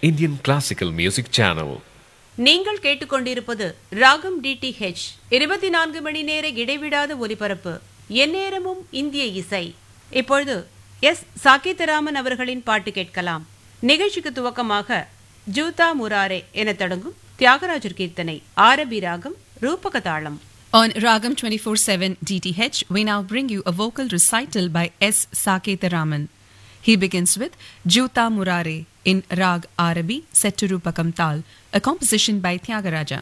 Indian classical music channel. நீங்கள் கேட்டுக்கொண்டிருப்பது ராகம் டிடிஹெச் இருபத்தி நான்கு மணி நேர இடைவிடாத ஒலிபரப்பு எந்நேரமும் இந்திய இசை இப்பொழுது எஸ் சாகித்தராமன் அவர்களின் பாட்டு கேட்கலாம் நிகழ்ச்சிக்கு துவக்கமாக ஜூதா முராரே என தொடங்கும் தியாகராஜர் கீர்த்தனை ஆரபி ராகம் ரூபக தாளம் On Ragam 24/7 DTH, we now bring you a vocal recital by S. Saketaraman. He begins with Juta Murare in Rag Arabi set to Rupakam Tal, a composition by Tyagaraja.